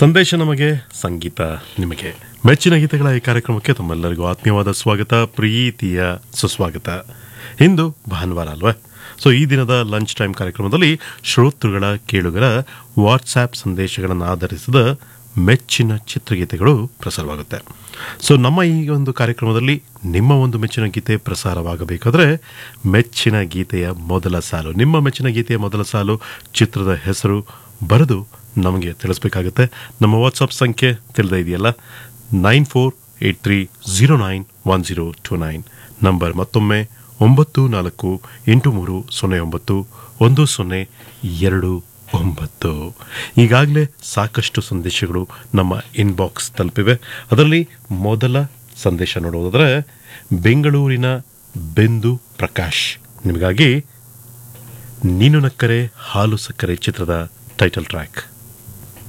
ಸಂದೇಶ ನಮಗೆ ಸಂಗೀತ ನಿಮಗೆ ಮೆಚ್ಚಿನ ಗೀತೆಗಳ ಈ ಕಾರ್ಯಕ್ರಮಕ್ಕೆ ತಮ್ಮೆಲ್ಲರಿಗೂ ಆತ್ಮೀಯವಾದ ಸ್ವಾಗತ ಪ್ರೀತಿಯ ಸುಸ್ವಾಗತ ಇಂದು ಭಾನುವಾರ ಅಲ್ವಾ ಸೊ ಈ ದಿನದ ಲಂಚ್ ಟೈಮ್ ಕಾರ್ಯಕ್ರಮದಲ್ಲಿ ಶ್ರೋತೃಗಳ ಕೇಳುಗರ ವಾಟ್ಸ್ಆ್ಯಪ್ ಸಂದೇಶಗಳನ್ನು ಆಧರಿಸಿದ ಮೆಚ್ಚಿನ ಚಿತ್ರಗೀತೆಗಳು ಪ್ರಸಾರವಾಗುತ್ತೆ ಸೊ ನಮ್ಮ ಈ ಒಂದು ಕಾರ್ಯಕ್ರಮದಲ್ಲಿ ನಿಮ್ಮ ಒಂದು ಮೆಚ್ಚಿನ ಗೀತೆ ಪ್ರಸಾರವಾಗಬೇಕಾದ್ರೆ ಮೆಚ್ಚಿನ ಗೀತೆಯ ಮೊದಲ ಸಾಲು ನಿಮ್ಮ ಮೆಚ್ಚಿನ ಗೀತೆಯ ಮೊದಲ ಸಾಲು ಚಿತ್ರದ ಹೆಸರು ಬರೆದು ನಮಗೆ ತಿಳಿಸ್ಬೇಕಾಗುತ್ತೆ ನಮ್ಮ ವಾಟ್ಸಪ್ ಸಂಖ್ಯೆ ತಿಳಿದೇ ಇದೆಯಲ್ಲ nine four eight three zero nine one zero two nine number ಮತ್ತೊಮ್ಮೆ ಒಂಬತ್ತು ನಾಲ್ಕು ಎಂಟು ಮೂರು ಸೊನ್ನೆ ಒಂಬತ್ತು ಒಂದು ಸೊನ್ನೆ ಎರಡು ಒಂಬತ್ತು ಈಗಾಗಲೇ ಸಾಕಷ್ಟು ಸಂದೇಶಗಳು ನಮ್ಮ ಇನ್ಬಾಕ್ಸ್ ತಲುಪಿವೆ ಅದರಲ್ಲಿ ಮೊದಲ ಸಂದೇಶ ನೋಡುವುದಾದರೆ ಬೆಂಗಳೂರಿನ ಬೆಂದು ಪ್ರಕಾಶ್ ನಿಮಗಾಗಿ ನೀನು ನಕ್ಕರೆ ಹಾಲು ಸಕ್ಕರೆ ಚಿತ್ರದ ಟೈಟಲ್ ಟ್ರ್ಯಾಕ್